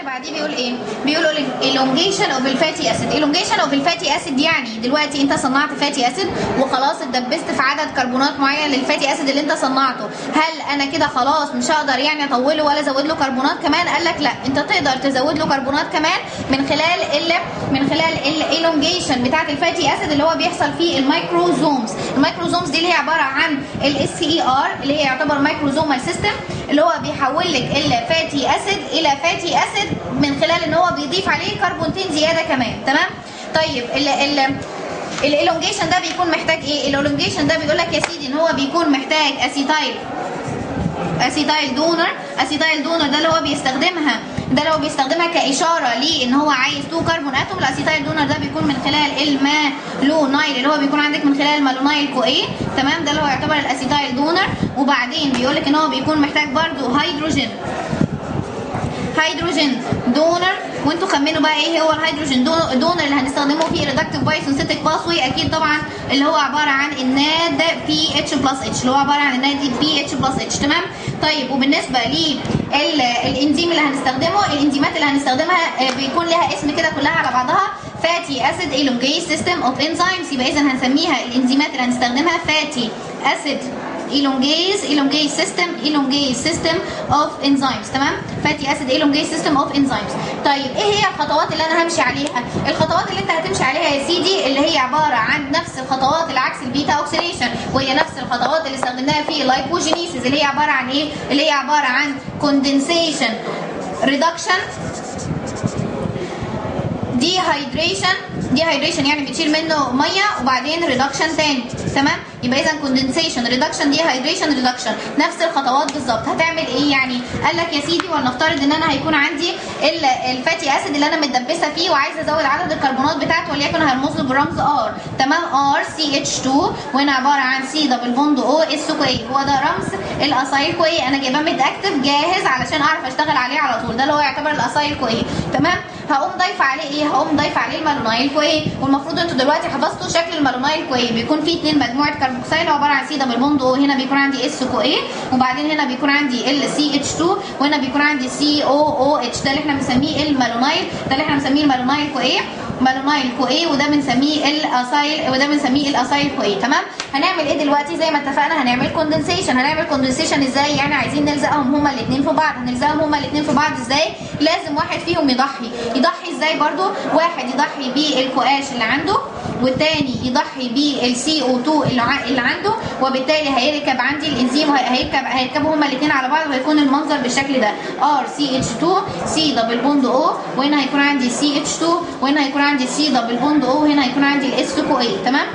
بعديه بيقول ايه بيقول elongation اوف الفاتي اسيد elongation اوف الفاتي اسيد يعني دلوقتي انت صنعت فاتي اسيد وخلاص اتدبست في عدد كربونات معين للفاتي اسيد اللي انت صنعته هل انا كده خلاص مش هقدر يعني اطوله ولا ازود له كربونات كمان قال لك لا انت تقدر تزود له كربونات كمان من خلال ال من خلال الالونجيشن بتاعه الفاتي اسيد اللي هو بيحصل فيه الميكروزومز الميكروزومز دي اللي هي عباره عن الاس اي ار اللي هي يعتبر مايكروزومال سيستم اللي هو بيحول لك الفاتي اسيد الى فاتي اسيد من خلال ان هو بيضيف عليه كربونتين زياده كمان تمام طيب ال ال الالونجيشن ده بيكون محتاج ايه الالونجيشن ده بيقول لك يا سيدي ان هو بيكون محتاج اسيتايل اسيتايل دونر اسيتايل دونر ده اللي هو بيستخدمها ده اللي هو بيستخدمها كاشاره ليه ان هو عايز تو كربون اتوم الاسيتايل دونر ده بيكون من خلال المالونايل اللي هو بيكون عندك من خلال المالونايل كو ايه تمام ده اللي هو يعتبر الاسيتايل دونر وبعدين بيقول لك ان هو بيكون محتاج برضو هيدروجين هيدروجين دونر وانتوا خمنوا بقى ايه هو الهيدروجين دونر اللي هنستخدمه في ريدكتيف بايوسينثيتيك باثوي اكيد طبعا اللي هو عباره عن الناد بي اتش بلس اتش اللي هو عباره عن الناد بي اتش بلس اتش تمام طيب وبالنسبه للانزيم اللي هنستخدمه الانزيمات اللي هنستخدمها بيكون لها اسم كده كلها على بعضها فاتي اسيد elongase سيستم اوف انزيمز يبقى اذا هنسميها الانزيمات اللي هنستخدمها فاتي اسيد elongase elongase system elongase system of enzymes تمام فاتي اسيد elongase system of enzymes طيب ايه هي الخطوات اللي انا همشي عليها الخطوات اللي انت هتمشي عليها يا سيدي اللي هي عباره عن نفس الخطوات اللي عكس البيتا اوكسيديشن وهي نفس الخطوات اللي استخدمناها في اللايبوجينيسيس اللي هي عباره عن ايه اللي هي عباره عن condensation reduction dehydration dehydration يعني بتشيل منه ميه وبعدين ريدكشن تاني تمام يبقى اذا كوندنسيشن ريدكشن ديهايدريشن ريدكشن نفس الخطوات بالظبط هتعمل ايه يعني قال لك يا سيدي ولنفترض ان انا هيكون عندي الفاتي اسيد اللي انا متدبسه فيه وعايزه ازود عدد الكربونات بتاعته وليكن هرمز له بالرمز ار تمام ار سي اتش 2 وهنا عباره عن سي دبل بوند او اس كو اي هو ده رمز الاسايل كو اي انا جايباه ميد اكتف جاهز علشان اعرف اشتغل عليه على طول ده اللي هو يعتبر الاسايل كو اي تمام هقوم ضايفه عليه ايه هقوم ضايفه عليه المالونايل كو اي والمفروض انتوا دلوقتي حفظتوا شكل المالونايل كو اي بيكون فيه اثنين مجموعه كربوكسيل عباره عن سي دبل بوند او هنا بيكون عندي اس كو اي وبعدين هنا بيكون عندي ال سي اتش 2 وهنا بيكون عندي سي او او اتش ده اللي احنا بنسميه المالونايل ده اللي احنا بنسميه المالونايل كو اي مالونايل كو اي وده بنسميه الاسايل وده بنسميه الاسايل كو اي تمام هنعمل ايه دلوقتي زي ما اتفقنا هنعمل كوندنسيشن هنعمل كوندنسيشن ازاي يعني عايزين نلزقهم هما الاثنين في بعض هنلزقهم هما الاثنين في بعض ازاي لازم واحد فيهم يضحي يضحي ازاي برضو واحد يضحي بالكواش اللي عنده والتاني يضحي بالسي او 2 اللي عنده وبالتالي هيركب عندي الانزيم هيركب هيركبوا هما الاثنين على بعض وهيكون المنظر بالشكل ده ار سي اتش 2 سي دبل بوند او وهنا هيكون عندي سي اتش 2 وهنا هيكون عندي سي دبل بوند او وهنا هيكون عندي الاس كو اي تمام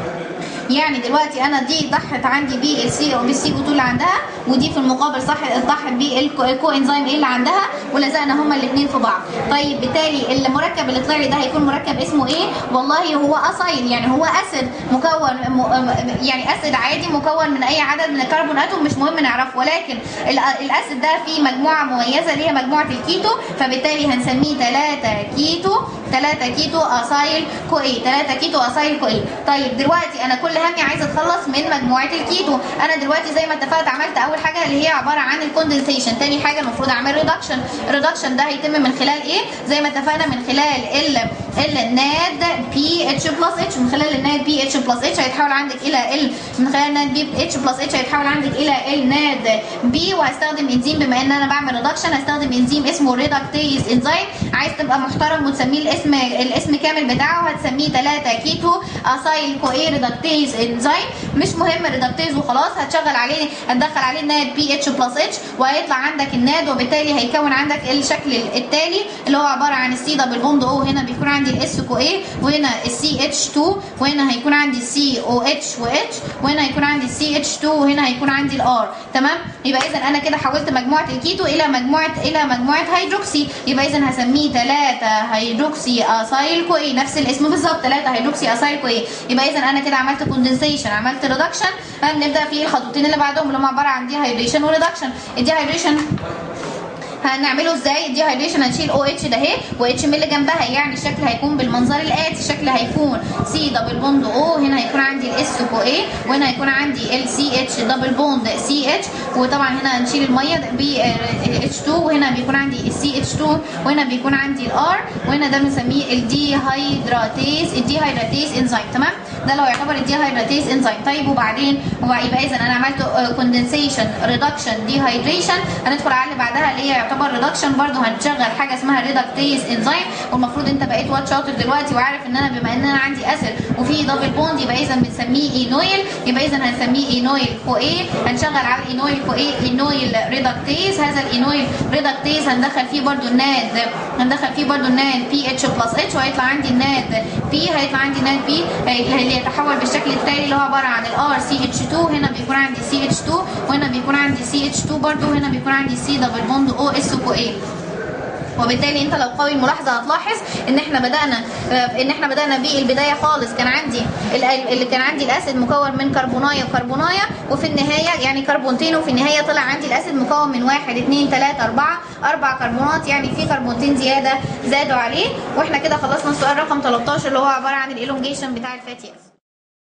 يعني دلوقتي انا دي ضحت عندي بالسي او بالسي او 2 اللي عندها ودي في المقابل صح ضحت بالكو انزيم ايه اللي عندها ولزقنا هما الاثنين في بعض طيب بالتالي المركب اللي طلع لي ده هيكون مركب اسمه ايه والله هو اسايل يعني هو اسيد مكون م... يعني اسيد عادي مكون من اي عدد من الكربون اتوم مش مهم نعرفه ولكن الاسيد ده فيه مجموعه مميزه اللي هي مجموعه الكيتو فبالتالي هنسميه 3 كيتو 3 كيتو اسايل كو اي 3 كيتو اسايل كو اي طيب دلوقتي انا كل همي عايزه اتخلص من مجموعه الكيتو انا دلوقتي زي ما اتفقت عملت اول حاجه اللي هي عباره عن الكوندنسيشن تاني حاجه المفروض اعمل ريدكشن الريدكشن ده هيتم من خلال ايه زي ما اتفقنا من خلال ال الناد بي اتش بلس اتش من خلال الناد بي اتش بلس اتش هيتحول عندك الى ال من خلال الناد بي اتش بلس اتش هيتحول عندك الى الناد بي وهستخدم انزيم بما ان انا بعمل ريدكشن هستخدم انزيم اسمه ريدكتيز انزيم عايز تبقى محترم وتسميه الاسم الاسم كامل بتاعه هتسميه 3 كيتو اسايل كو اي ريدكتيز انزيم مش مهم ريدكتيز وخلاص هتشغل عليه هتدخل عليه الناد بي اتش بلس اتش وهيطلع عندك الناد وبالتالي هيكون عندك الشكل التالي اللي هو عباره عن السي دبل بوند او هنا بيكون عندي الاس كو اي وهنا السي اتش 2 وهنا هيكون عندي السي او اتش واتش وهنا هيكون عندي السي اتش 2 وهنا هيكون عندي الار تمام يبقى اذا انا كده حولت مجموعه الكيتو الى مجموعه الى مجموعه هيدروكسي يبقى اذا هسميه 3 هيدروكسي اسايل كو اي نفس الاسم بالظبط 3 هيدروكسي اسايل كو اي يبقى اذا انا كده عملت كوندنسيشن عملت ريدكشن هنبدا في الخطوتين اللي بعدهم اللي هم عباره عن دي هيدريشن وريدكشن الدي هيدريشن هنعمله ازاي دي هيدريشن هنشيل او اتش ده اهي و اتش من اللي جنبها يعني الشكل هيكون بالمنظر الاتي الشكل هيكون سي دبل بوند او هنا هيكون عندي الاس كو اي وهنا هيكون عندي السي اتش دبل بوند سي اتش وطبعا هنا هنشيل الميه بي اتش 2 وهنا بيكون عندي السي اتش 2 وهنا بيكون عندي الار وهنا ده بنسميه الدي هيدراتيز الدي هيدراتيز انزيم تمام ده اللي هو يعتبر الدي هيدراتيز انزيم طيب وبعدين هو يبقى اذا انا عملت كوندنسيشن ريدكشن دي هيدريشن هندخل على اللي بعدها اللي هي يعتبر ريدكشن برضو هنشغل حاجه اسمها ريدكتيز انزيم والمفروض انت بقيت واد شاطر دلوقتي وعارف ان انا بما ان انا عندي اسيد وفي دبل بوند يبقى اذا بنسميه اينويل يبقى اذا هنسميه اينويل كو ايه هنشغل على الاينويل كو ايه اينويل ريدكتيز هذا الاينويل ريدكتيز هندخل فيه برضو الناد هندخل فيه برضو الناد بي اتش بلس اتش وهيطلع عندي الناد بي هيطلع عندي الناد بي اللي يتحول بالشكل التالي اللي هو عباره عن الار سي اتش 2 هنا بيكون عندي سي اتش 2 وهنا بيكون عندي سي اتش 2 برضو هنا بيكون عندي سي دبل بوند او اس كو ايه وبالتالي انت لو قوي الملاحظه هتلاحظ ان احنا بدانا ان احنا بدانا بالبدايه خالص كان عندي اللي كان عندي الاسيد مكون من كربونايه وكربونايه وفي النهايه يعني كربونتين وفي النهايه طلع عندي الاسيد مكون من واحد اثنين ثلاثه اربعه اربع كربونات يعني في كربونتين زياده زادوا عليه واحنا كده خلصنا السؤال رقم 13 اللي هو عباره عن الالونجيشن بتاع الفاتي اسيد